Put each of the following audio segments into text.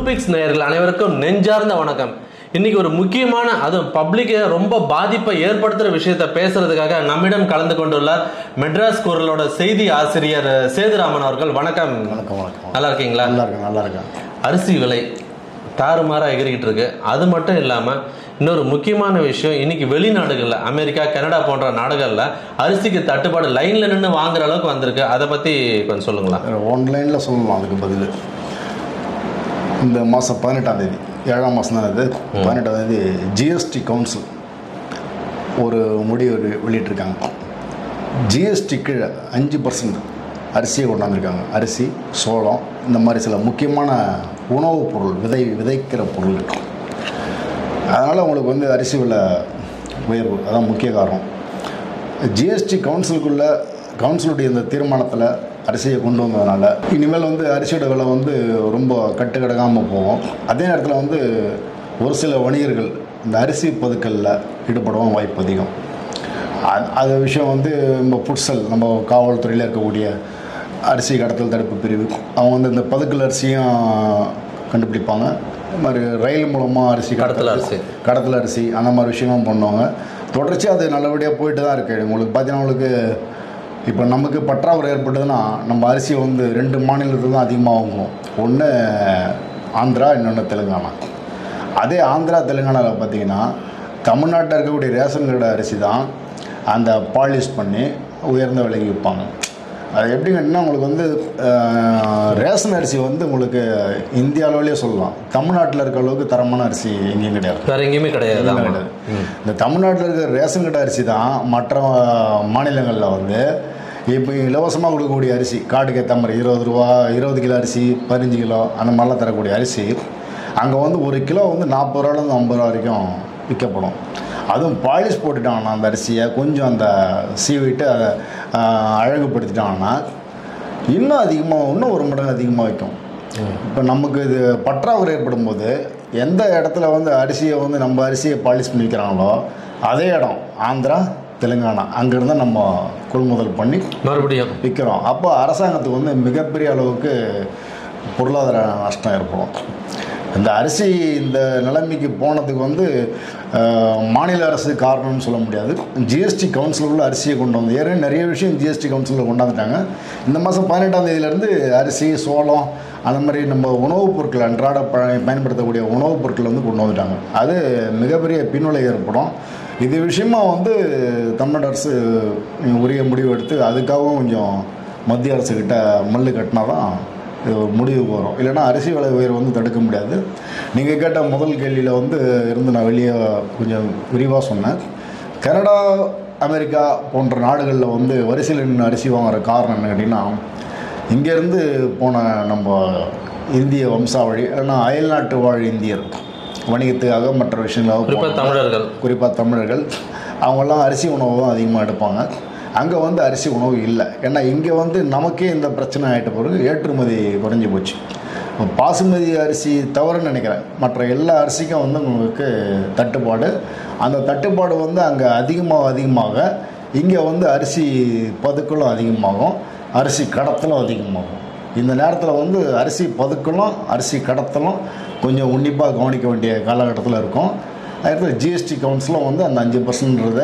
Fix நேயர்கள் அனைவருக்கும் நெஞ்சார்ந்த வணக்கம் இன்னைக்கு ஒரு முக்கியமான அதுவும் பப்ளிக்கை ரொம்ப பாதிப்பை ஏற்படுத்துற விஷயத்த பேசுறதுக்காக நம்மிடம் கலந்து கொண்டுள்ளார் மெட்ராஸ் குரலோட செய்தி ஆசிரியர் சேதுராமன் அவர்கள் வணக்கம் வணக்கம் வணக்கம் நல்லா இருக்கீங்களா நல்லா இருக்கேன் நல்லா இருக்கேன் அரிசி விலை தாறுமாறா எகிரிக்கிட்டு இருக்கு அது மட்டும் இல்லாம இன்னொரு முக்கியமான விஷயம் இன்னைக்கு வெளிநாடுகள்ல அமெரிக்கா கனடா போன்ற நாடுகள்ல அரிசிக்கு தட்டுப்பாடு லைன்ல நின்று வாங்குற அளவுக்கு வந்திருக்கு அதை பத்தி கொஞ்சம் சொல்லுங்களா ஆன்லைனில் சொல்லலாம் அதுக்கு பதில் இந்த மாதம் பதினெட்டாம் தேதி ஏழாம் மாதம் தான் இது பதினெட்டாம் தேதி ஜிஎஸ்டி கவுன்சில் ஒரு முடிவு வெளி- வெளியிட்டிருக்காங்க ஜிஎஸ்டி கீழே அஞ்சு பர்சன்ட் அரிசியை கொண்டாந்துருக்காங்க அரிசி சோளம் இந்த மாதிரி சில முக்கியமான உணவுப் பொருள் விதை விதைக்கிற பொருள் இருக்கும் அதனால் உங்களுக்கு வந்து அரிசி விலை உயர்வு அதான் முக்கிய காரணம் ஜிஎஸ்டி கவுன்சிலுக்குள்ள கவுன்சிலுடைய இந்த தீர்மானத்தில் அரிசியை கொண்டு வந்ததுனால இனிமேல் வந்து அரிசியோட விலை வந்து ரொம்ப கட்டுக்கடங்காமல் போகும் அதே நேரத்தில் வந்து ஒரு சில வணிகர்கள் இந்த அரிசி பதுக்கலில் ஈடுபடவும் வாய்ப்பு அதிகம் அது அது விஷயம் வந்து நம்ம புட்சல் நம்ம காவல்துறையில் இருக்கக்கூடிய அரிசி கடத்தல் தடுப்பு பிரிவு அவங்க வந்து இந்த பதுக்கல் அரிசியும் கண்டுபிடிப்பாங்க இது மாதிரி ரயில் மூலமாக அரிசி கடத்தல் அரிசி. கடத்தல் அரிசி அந்த மாதிரி விஷயமும் பண்ணுவாங்க தொடர்ச்சியாக அது நல்லபடியாக போயிட்டு தான் இருக்குது உங்களுக்கு பார்த்தீங்கன்னா உங்களுக்கு இப்போ நமக்கு பற்றாக்குறை ஏற்பட்டதுன்னா நம்ம அரிசியை வந்து ரெண்டு மாநிலத்தில் தான் அதிகமாக வாங்குவோம் ஒன்று ஆந்திரா இன்னொன்று தெலுங்கானா அதே ஆந்திரா தெலுங்கானாவில் பார்த்தீங்கன்னா தமிழ்நாட்டில் இருக்கக்கூடிய ரேஷன் கடை அரிசி தான் அந்த பாலிஷ் பண்ணி உயர்ந்த விலைக்கு விற்பாங்க அது எப்படி கேட்டிங்கன்னா உங்களுக்கு வந்து அஹ், ரேஷன் அரிசி வந்து உங்களுக்கு இந்திய அளவிலே சொல்லலாம் தமிழ்நாட்டில் இருக்க அளவுக்கு தரமான அரிசி எங்கேயும் கிடையாது வேற எங்கேயுமே கிடையாது எங்கேயும் ஆமா. கிடையாது இந்த தமிழ்நாட்டில் இருக்கிற ரேஷன் கடை அரிசி தான் மற்ற மாநிலங்களில் வந்து இப்போ இலவசமாக கொடுக்கக்கூடிய அரிசி காட்டுக்கு ஏற்ற மாதிரி இருபது ரூபா இருபது கிலோ அரிசி பதினஞ்சு கிலோ அந்த மாதிரிலாம் தரக்கூடிய அரிசி அங்கே வந்து ஒரு கிலோ வந்து நாற்பது ரூபாலேருந்து ஐம்பது ரூபா வரைக்கும் விற்கப்படும் அதுவும் பாலிஷ் போட்டுட்டாங்கன்னா அந்த அரிசியை கொஞ்சம் அந்த சீவிட்டு அதை ஆஹ், அழகுபடுத்திட்டாங்கன்னா இன்னும் அதிகமாக இன்னும் ஒரு மடங்கு அதிகமாக வைக்கும் இப்போ நமக்கு இது பற்றாக்குறை ஏற்படும் போது எந்த இடத்துல வந்து அரிசியை வந்து நம்ம அரிசியை பாலிஷ் பண்ணி விற்கிறாங்களோ அதே இடம் ஆந்திரா தெலுங்கானா அங்கேருந்து நம்ம கொள்முதல் பண்ணி மறுபடியும் விற்கிறோம் அப்போ அரசாங்கத்துக்கு வந்து மிகப்பெரிய அளவுக்கு பொருளாதார நஷ்டம் ஏற்படும் இந்த அரிசி இந்த நிலைமைக்கு போனதுக்கு வந்து அஹ், மாநில அரசு காரணம்னு சொல்ல முடியாது ஜிஎஸ்டி கவுன்சிலுக்குள்ள அரிசியை கொண்டு வந்து ஏற்கனவே நிறைய விஷயம் ஜிஎஸ்டி கவுன்சிலில் கொண்டாந்துட்டாங்க இந்த மாதம் பதினெட்டாம் தேதியிலேருந்து அரிசி சோளம் அந்த மாதிரி நம்ம உணவுப் பொருட்கள் அன்றாட ப பயன்படுத்தக்கூடிய உணவுப் பொருட்கள் வந்து கொண்டு வந்துட்டாங்க அது மிகப்பெரிய பின்விளை ஏற்படும் இது விஷயமா வந்து தமிழ்நாடு அரசு உரிய முடிவு எடுத்து அதுக்காகவும் கொஞ்சம் மத்திய அரசுக்கிட்ட மல்லு கட்டினா தான் இது ஒரு முடிவுக்கு வரும் இல்லைன்னா அரிசி விலை உயர்வு வந்து தடுக்க முடியாது நீங்கள் கேட்ட முதல் கேள்வியில் வந்து இருந்து நான் வெளியே கொஞ்சம் விரிவாக சொன்னேன் கனடா அமெரிக்கா போன்ற நாடுகளில் வந்து வரிசையில் நின்று அரிசி வாங்குற காரணம் என்ன கேட்டிங்கன்னா இங்கேருந்து போன நம்ம இந்திய வம்சாவழி ஏன்னா அயல்நாட்டு வாழ் இந்தியர் வணிகத்துக்காக மற்ற விஷயங்களாக குறிப்பா போனவங்க. தமிழர்கள் குறிப்பாக தமிழர்கள் அவங்கெல்லாம் அரிசி உணவு தான் அதிகமாக எடுப்பாங்க அங்கே வந்து அரிசி உணவு இல்லை ஏன்னா இங்கே வந்து நமக்கே இந்த பிரச்சனை ஆகிட்ட பிறகு ஏற்றுமதி குறைஞ்சி போச்சு இப்போ பாசுமதி அரிசி தவறுன்னு நினைக்கிறேன் மற்ற எல்லா அரிசிக்கும் வந்து உங்களுக்கு தட்டுப்பாடு அந்த தட்டுப்பாடு வந்து அங்கே அதிகமாக அதிகமாக இங்கே வந்து அரிசி பதுக்கலும் அதிகமாகும் அரிசி கடத்தலும் அதிகமாகும் இந்த நேரத்தில் வந்து அரிசி பதுக்கலும் அரிசி கடத்தலும் கொஞ்சம் உன்னிப்பாக கவனிக்க வேண்டிய காலகட்டத்தில் இருக்கும் அதுக்கு ஜிஎஸ்டி கவுன்சிலும் வந்து அந்த அஞ்சு பர்சன்ட்றத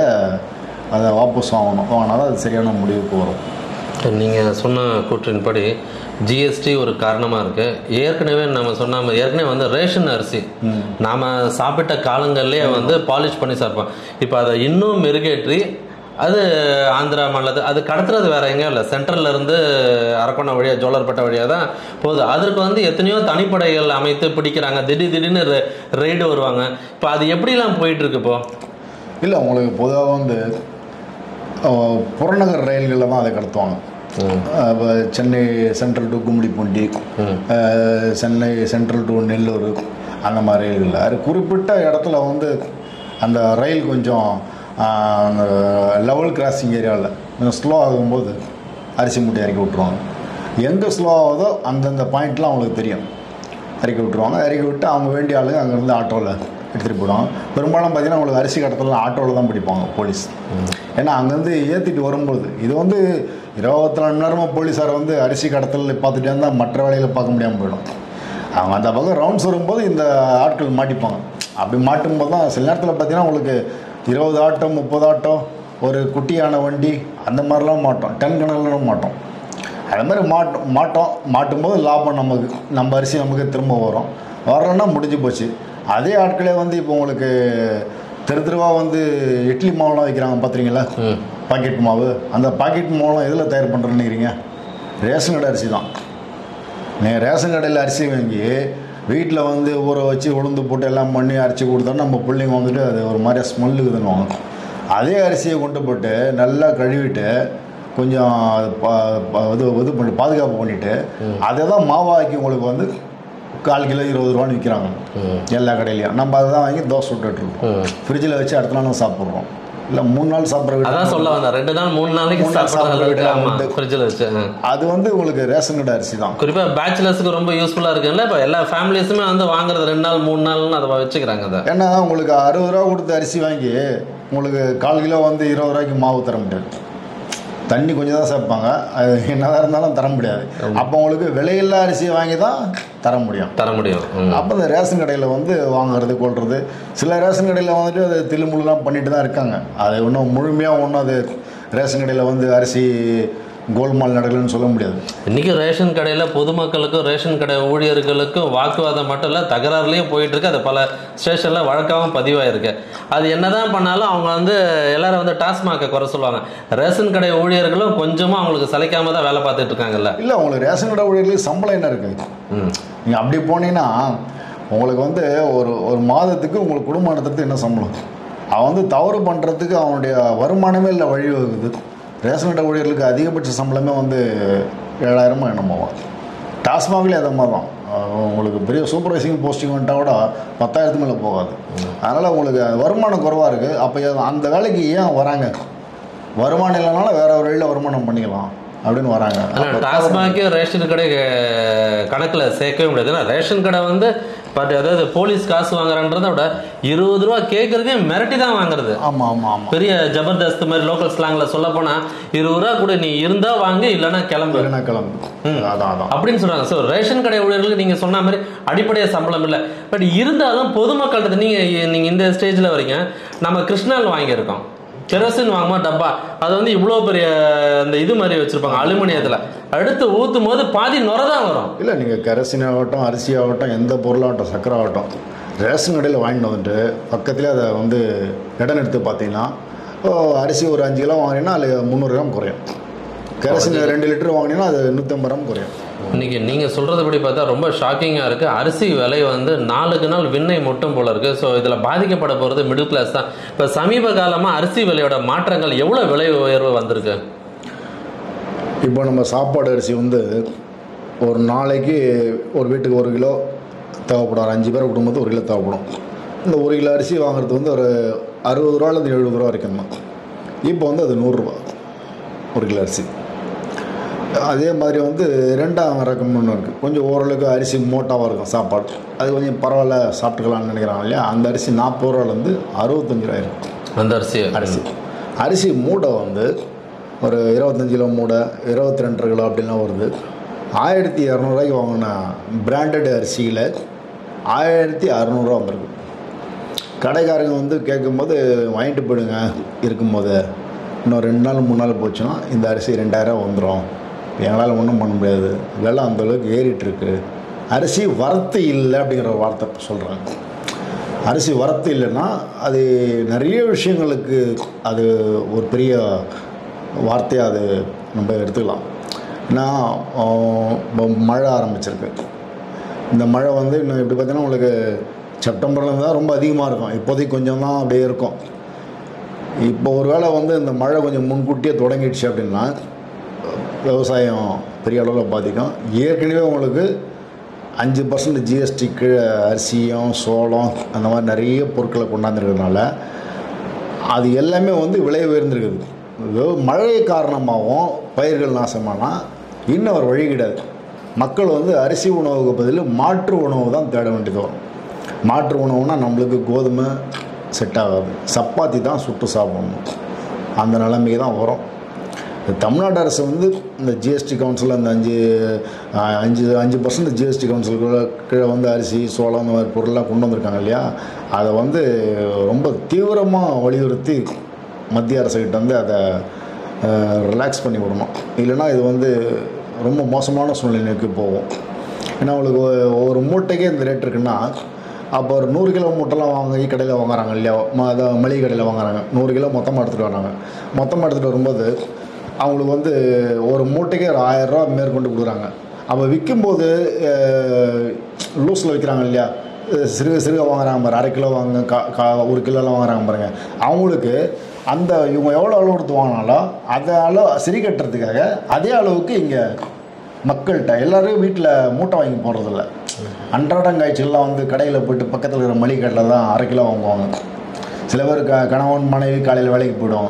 அதை வாபஸ் வாங்கணும் வாங்கினா தான் அது சரியான முடிவுக்கு வரும் நீங்கள் சொன்ன கூற்றின்படி ஜிஎஸ்டி ஒரு காரணமாக இருக்கு ஏற்கனவே நம்ம சொன்ன மாதிரி- ஏற்கனவே வந்து ரேஷன் அரிசி நாம சாப்பிட்ட காலங்கள்லேயே வந்து பாலிஷ் பண்ணி சாப்பிட்டோம் இப்போ அதை இன்னும் மெருகேற்றி அது ஆந்திரா மாநிலத்து அது கடத்துறது வேற எங்கேயும் இல்லை சென்ட்ரல்ல இருந்து அரக்கோணம் வழியாக ஜோலர்பேட்டை வழியாக தான் போகுது அதற்கு வந்து எத்தனையோ தனிப்படைகள் அமைத்து பிடிக்கிறாங்க திடீர் திடீர்னு ரெய்டு வருவாங்க இப்போ அது எப்படிலாம் போயிட்டு இருக்கு இப்போ இல்லை உங்களுக்கு பொதுவாக வந்து அஹ், புறநகர் ரயில்களில் தான் அதை கடத்துவாங்க அஹ், இப்ப சென்னை சென்ட்ரல் டு கும்மிடிப்பூண்டி அஹ், சென்னை சென்ட்ரல் டு நெல்லூர் அந்த மாதிரி ரயில்களில் அது குறிப்பிட்ட இடத்துல வந்து அந்த ரயில் கொஞ்சம் அஹ், அந்த லெவல் கிராசிங் ஏரியாவில் கொஞ்சம் ஸ்லோ ஆகும்போது அரிசி மூட்டை இறக்கி விட்ருவாங்க எங்கே ஸ்லோ ஆகுதோ அந்தந்த பாயிண்ட்லாம் அவங்களுக்கு தெரியும் இறக்கி விட்ருவாங்க இறக்கி விட்டு அவங்க வேண்டிய ஆளுங்க அங்கேருந்து ஆட்டோவில் எடுத்துகிட்டு போயிடுவாங்க பெரும்பாலும் பார்த்தீங்கன்னா உங்களுக்கு அரிசி கடத்தலாம் ஆட்டோவில் தான் பிடிப்பாங்க போலீஸ் ஏன்னா அங்கேருந்து ஏற்றிட்டு வரும்போது இது வந்து இருபத்தி நாலு மணி நேரமாக போலீஸார் வந்து அரிசி கடத்தல் பார்த்துட்டே இருந்தால் மற்ற வேலைகளை பார்க்க முடியாமல் போயிடும் அவங்க அந்த பக்கம் ரவுண்ட்ஸ் வரும்போது இந்த ஆட்கள் மாட்டிப்பாங்க அப்படி மாட்டும்போது தான் சில நேரத்தில் பார்த்தீங்கன்னா உங்களுக்கு இருபது ஆட்டம் முப்பது ஆட்டம் ஒரு குட்டியான வண்டி அந்த மாதிரிலாம் மாட்டோம் டன் கணக்கில் மாட்டோம் அது மாதிரி மாட்டோம் மாட்டோம் மாட்டும்போது லாபம் நமக்கு நம்ம அரிசி நமக்கு திரும்ப வரும் வரலன்னா முடிஞ்சு போச்சு அதே ஆட்களே வந்து இப்போ உங்களுக்கு தெரு தெருவா வந்து இட்லி மாவுலாம் வைக்கிறாங்க பார்த்துறீங்களா ம் பாக்கெட் மாவு அந்த பாக்கெட் மாவுலாம் எதில் தயார் பண்ணுறேன்னு நினைக்கிறீங்க ரேஷன் கடை அரிசி தான் நீங்கள் ரேஷன் கடையில் அரிசி வாங்கி வீட்டில் வந்து ஊற வச்சு உளுந்து போட்டு எல்லாம் பண்ணி அரைச்சி கொடுத்தா நம்ம பிள்ளைங்க வந்துட்டு அது ஒரு மாதிரியா ஸ்மெல்லுக்குதுன்னு அதே அரிசியை கொண்டு போட்டு நல்லா கழுவிட்டு கொஞ்சம் அது பா- பா- இது இது பண்ணி பாதுகாப்பு பண்ணிவிட்டு அதை தான் மாவாக்கி உங்களுக்கு வந்து கால் கிலோ இருபது ரூபான்னு விற்கிறாங்க ம். எல்லா கடையிலையும் நம்ம அதை தான் வாங்கி தோசை விட்டுட்ருக்கோம் ம். ஃப்ரிட்ஜில் வச்சு அடுத்த நாள் சாப்பிட்றோம் இல்லை மூணு நாள் சாப்பிட்ற வீடு அதான் சொல்ல வந்தேன் ரெண்டு நாள் மூணு நாளைக்கு மூணு நாள் சாப்பிட்ற அளவுக்கு சாப்பிடுற ஆமா வந்து- ஃப்ரிட்ஜில் வச்சு ஆ. அது வந்து உங்களுக்கு ரேஷன் கடை அரிசி தான் குறிப்பா பேச்சுலர்ஸ்க்கு ரொம்ப யூஸ்ஃபுல்லா இருக்குல்ல இப்போ எல்லா ஃபேமிலிஸுமே வந்து வாங்குறது ரெண்டு நாள் மூணு நாள்னு அதை வச்சுக்கிறாங்க அதை ஏன்னா உங்களுக்கு அறுபது ரூபா கொடுத்து அரிசி வாங்கி உங்களுக்கு கால் கிலோ வந்து இருபது ரூபாய்க்கு மாவு தர முடியாது தண்ணி கொஞ்சம் தான் சேர்ப்பாங்க அது என்னதான் இருந்தாலும் தர முடியாது அப்போ உங்களுக்கு விலையில்லா அரிசியை வாங்கி தான் தர முடியும் தர முடியும் ம். அப்போ இந்த ரேஷன் கடையில் வந்து வாங்குறது கொள்வது சில ரேஷன் கடையில் வந்துட்டு அது தில்லுமுள்ளுலாம் பண்ணிட்டு தான் இருக்காங்க அது ஒன்றும் முழுமையாக ஒன்றும் அது ரேஷன் கடையில் வந்து அரிசி கோல்மால் நடக்கலன்னு சொல்ல முடியாது இன்னைக்கு ரேஷன் கடையில் பொதுமக்களுக்கும் ரேஷன் கடை ஊழியர்களுக்கும் வாக்குவாதம் மட்டும் இல்லை தகராறுலையும் போயிட்டு இருக்கு அது பல ஸ்டேஷனில் வழக்காகவும் பதிவாயிருக்கு அது என்னதான் பண்ணாலும் அவங்க வந்து எல்லாரும் வந்து டாஸ்மாகை குறை சொல்லுவாங்க ரேஷன் கடை ஊழியர்களும் கொஞ்சமாக அவங்களுக்கு சளைக்காம தான் வேலை பார்த்துட்டு இருக்காங்கல்ல இல்லை உங்களுக்கு ரேஷன் கடை ஊழியர்களுக்கு சம்பளம் என்ன இருக்குது ம் நீங்கள் அப்படி போனீங்கன்னா உங்களுக்கு வந்து ஒரு ஒரு மாதத்துக்கு உங்களுக்கு குடும்பம் நடத்துறதுக்கு என்ன சம்பளம் அவன் வந்து தவறு பண்ணுறதுக்கு அவனுடைய வருமானமே இல்லை வழி வகுக்குது ரேஷன் கடை ஊழியர்களுக்கு அதிகபட்ச சம்பளமே வந்து ஏழாயிரமோ என்னமோ டாஸ்மாக்லேயே அதே மாதிரி தான் அஹ் உங்களுக்கு பெரிய சூப்பர்வைசிங் போஸ்டிங் வந்துட்டா கூட பத்தாயிரத்து மேலே போகாது அதனால் உங்களுக்கு வருமானம் குறைவாக இருக்குது அப்போ அந்த வேலைக்கு ஏன் வராங்க வருமானம் இல்லைனால வேற ஒரு வழியில் வருமானம் பண்ணிக்கலாம் அப்படின்னு வராங்க ஆனால் டாஸ்மாகே ரேஷன் கடை அஹ், கணக்குல சேர்க்கவே முடியாது ஏன்னா ரேஷன் கடை வந்து பட் அதாவது போலீஸ் காசு வாங்குறான்றதை விட இருபது ரூபா கேட்கறதே மிரட்டி தான் வாங்குறது ஆமாம் ஆமாம் ஆமாம் பெரிய ஜபர்தஸ்த் மாதிரி லோக்கல் ஸ்லாங்ல சொல்ல போனா இருபது ரூபா கூட நீ இருந்தா வாங்கு இல்லைன்னா கிளம்பு இல்லைன்னா கிளம்பு அதான் அதான் அப்படின்னு சொல்றாங்க ஸோ ரேஷன் கடை ஊழியர்களுக்கு நீங்க சொன்ன மாதிரி அடிப்படை சம்பளம் இல்லை பட் இருந்தாலும் பொதுமக்கள்கிட்ட நீங்க நீங்க இந்த ஸ்டேஜ்ல வரீங்க நம்ம கிருஷ்ணால் வாங்கியிருக்கோம் கெரோசின் வாங்குமா டப்பா அது வந்து இவ்வளோ பெரிய அந்த இது மாதிரி வச்சிருப்பாங்க அலுமினியத்தில் அடுத்து ஊற்றும் போது பாதி நுர தான் வரும் இல்லை நீங்கள் கரசின் ஆகட்டும் அரிசி ஆகட்டும் எந்த பொருளாகட்டும் சக்கரை ஆகட்டும் ரேஷன் கடையில் வாங்கிட்டு வந்துட்டு பக்கத்துலேயே அதை வந்து இடம் எடுத்து பார்த்தீங்கன்னா ஓ, அரிசி ஒரு அஞ்சு கிலோ வாங்கினீங்கன்னா அதில் முந்நூறு கிராம் குறையும் கரசின் ரெண்டு லிட்டர் வாங்கினீங்கன்னா அது நூற்றம்பது கிராம் குறையும் இன்னைக்கு நீங்க சொல்றதுபடி பார்த்தா ரொம்ப ஷாக்கிங்கா இருக்கு அரிசி விலை வந்து நாளுக்கு நாள் விண்ணை முட்டும் போல இருக்கு ஸோ இதுல பாதிக்கப்பட போறது மிடில் கிளாஸ் தான் இப்ப சமீப காலமா அரிசி விலையோட மாற்றங்கள் எவ்வளவு விலை உயர்வு வந்திருக்கு இப்போ நம்ம சாப்பாடு அரிசி வந்து ஒரு நாளைக்கு ஒரு வீட்டுக்கு ஒரு கிலோ தேவைப்படும் ஒரு அஞ்சு பேர் குடும்பத்துக்கு ஒரு கிலோ தேவைப்படும் இந்த ஒரு கிலோ அரிசி வாங்குறது வந்து ஒரு அறுபது ரூபாலேருந்து எழுபது ரூபா வரைக்கும் தான் இப்போ வந்து அது நூறுரூவா ஒரு கிலோ அரிசி அதே மாதிரி வந்து ரெண்டாம் ரகம்னு ஒன்று இருக்குது கொஞ்சம் ஓரளவுக்கு அரிசி மோட்டாவாக இருக்கும் சாப்பாடு அது கொஞ்சம் பரவாயில்ல சாப்பிட்டுக்கலாம்னு நினைக்கிறாங்க இல்லையா அந்த அரிசி நாற்பது ரூபாலேருந்து அறுபத்தஞ்சு ரூபாய் இருக்கும் அந்த அரிசி அரிசி அரிசி மூடை வந்து ஒரு இருபத்தஞ்சு கிலோ மூடை இருபத்தி ரெண்டு கிலோ அப்படிலாம் வருது ஆயிரத்தி இரநூறுவாய்க்கு வாங்கின பிராண்டட் அரிசியில் ஆயிரத்தி அறநூறுவா வந்திருக்கு கடைக்காரங்க வந்து கேட்கும்போது வாங்கிட்டு போயிடுங்க இருக்கும்போது இன்னும் ரெண்டு நாள் மூணு நாள் போச்சுன்னா இந்த அரிசி ரெண்டாயிரம் வந்துடும் எங்களால் ஒன்றும் பண்ண முடியாது விலை அந்த அளவுக்கு ஏறிட்டு இருக்கு அரிசி வரத்து இல்லை அப்படிங்கிற ஒரு வார்த்தை சொல்கிறாங்க அரிசி வரத்து இல்லைன்னா அது நிறைய விஷயங்களுக்கு அது ஒரு பெரிய வார்த்தையாக அது நம்ம எடுத்துக்கலாம் ஏன்னா ஆஹ், இப்போ மழை ஆரம்பிச்சிருக்கு இந்த மழை வந்து இன்னும் எப்படி பார்த்தீங்கன்னா உங்களுக்கு செப்டம்பர்லேருந்து தான் ரொம்ப அதிகமாக இருக்கும் இப்போதைக்கு கொஞ்சம் தான் அப்படியே இருக்கும் இப்போ ஒருவேளை வந்து இந்த மழை கொஞ்சம் முன்கூட்டியே தொடங்கிடுச்சு அப்படின்னா விவசாயம் பெரிய அளவில் பாதிக்கும் ஏற்கனவே உங்களுக்கு அஞ்சு பர்சன்ட் ஜிஎஸ்டி கீழே அரிசியும் சோளம் அந்த மாதிரி நிறைய பொருட்களை கொண்டாந்துருக்கிறதுனால அது எல்லாமே வந்து விலை உயர்ந்திருக்குது வெ- மழை காரணமாகவும் பயிர்கள் நாசமானால் இன்னும் ஒரு வழி கிடையாது மக்கள் வந்து அரிசி உணவுக்கு பதில் மாற்று உணவு தான் தேட வேண்டியது வரும் மாற்று உணவுனா நம்மளுக்கு கோதுமை செட் ஆகாது சப்பாத்தி தான் சுட்டு சாப்பிடணும் அந்த நிலைமைக்கு தான் வரும் தமிழ்நாடு அரசு வந்து இந்த ஜிஎஸ்டி கவுன்சில் அந்த அஞ்சு ஆஹ், அஞ்சு அஞ்சு பர்சன்ட் ஜிஎஸ்டி கவுன்சிலுக்குள்ள கீழே வந்து அரிசி சோளம் இந்த மாதிரி பொருள்லாம் கொண்டு வந்திருக்காங்க இல்லையா அதை வந்து ரொம்ப தீவிரமாக வலியுறுத்தி மத்திய அரசுக்கிட்ட வந்து அதை ரிலாக்ஸ் பண்ணி விடணும் இல்லைன்னா இது வந்து ரொம்ப மோசமான சூழ்நிலைக்கு போகும் ஏன்னா அவங்களுக்கு ஒ- ஒரு மூட்டைக்கே இந்த ரேட் இருக்குன்னா அப்போ ஒரு நூறு கிலோ மூட்டைலாம் வாங்கி கடையில் வாங்குறாங்க இல்லையா ம- அதான் மளிகை கடையில் வாங்குறாங்க நூறு கிலோ மொத்தமாக எடுத்துகிட்டு வராங்க மொத்தமாக எடுத்துகிட்டு வரும்போது அவங்களுக்கு வந்து ஒரு மூட்டைக்கே ஒரு ஆயிரரூவா மேற்கொண்டு கொடுக்குறாங்க அப்போ விற்கும்போது லூஸில் விற்கிறாங்க இல்லையா அஹ் சிறுக சிறுக வாங்குறாங்க பாரு அரை கிலோ வாங்க கா கா ஒரு கிலோலாம் வாங்குறாங்க பாருங்க அவங்களுக்கு அந்த இவங்க எவ்வளோ அளவு கொடுத்து வாங்கினாலும் அதை அளவு சரி கட்டுறதுக்காக அதே அளவுக்கு இங்கே மக்கள்கிட்ட எல்லாரும் வீட்டில் மூட்டை வாங்கி போடுறதில்ல அன்றாடம் காய்ச்சல்லாம் வந்து கடையில் போயிட்டு பக்கத்தில் இருக்கிற மளிகை கடையில் தான் அரை கிலோ வாங்குவாங்க சில பேர் க கணவன் மனைவி காலையில் வேலைக்கு போயிடும்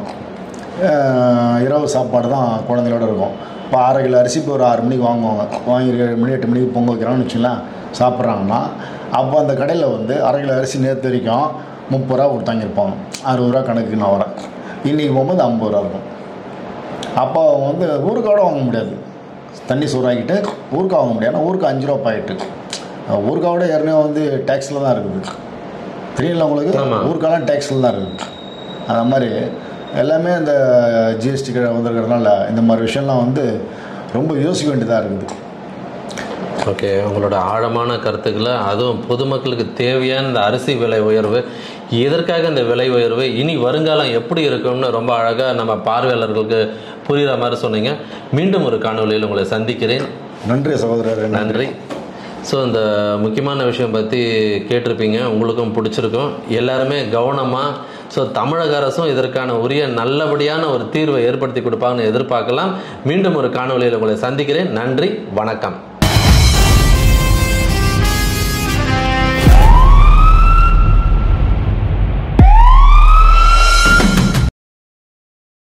அஹ் இரவு சாப்பாடு தான் குழந்தைகளோட இருக்கும் இப்போ அரை கிலோ அரிசி இப்போ ஒரு ஆறு மணிக்கு வாங்குவாங்க வாங்கி ஒரு ஏழு மணி எட்டு மணிக்கு பொங்க வைக்கிறாங்கன்னு வச்சுக்கலாம் சாப்பிட்றாங்கன்னா அப்போ அந்த கடையில் வந்து அரை கிலோ அரிசி நேற்று வரைக்கும் முப்பது ரூபா கொடுத்தாங்கிருப்பாங்க அறுபது ரூபா கணக்கு நான் வரேன் இன்றைக்கி போகும்போது ஐம்பது ரூபா இருக்கும் அப்போ அவங்க வந்து ஊருக்காவோட வாங்க முடியாது தண்ணி சூறாக்கிட்டு ஊருக்கா வாங்க முடியாது ஆனால் ஊருக்கு அஞ்சு ரூபா பாயிட்டு ஊருக்காவோட ஏற்கனவே வந்து டேக்ஸில் தான் இருக்குது தெரியல உங்களுக்கு ஆமா. ஊருக்காலாம் டேக்ஸில் தான் இருக்குது அந்த மாதிரி எல்லாமே இந்த ஜிஎஸ்டி கீழே வந்திருக்கிறதுனால இந்த மாதிரி விஷயம்லாம் வந்து ரொம்ப யோசிக்க வேண்டியதாக இருக்குது ஓகே உங்களோட ஆழமான கருத்துக்களை அதுவும் பொதுமக்களுக்கு தேவையான இந்த அரிசி விலை உயர்வு எதற்காக இந்த விலை உயர்வு இனி வருங்காலம் எப்படி இருக்கும்னு ரொம்ப அழகாக நம்ம பார்வையாளர்களுக்கு புரிகிற மாதிரி சொன்னீங்க மீண்டும் ஒரு காணொளியில் உங்களை சந்திக்கிறேன் நன்றி சகோதரர் நன்றி ஸோ இந்த முக்கியமான விஷயம் பற்றி கேட்டிருப்பீங்க உங்களுக்கும் பிடிச்சிருக்கும் எல்லாருமே கவனமாக ஸோ தமிழக அரசும் இதற்கான உரிய நல்லபடியான ஒரு தீர்வை ஏற்படுத்தி கொடுப்பாங்கன்னு எதிர்பார்க்கலாம் மீண்டும் ஒரு காணொளியில் உங்களை சந்திக்கிறேன் நன்றி வணக்கம்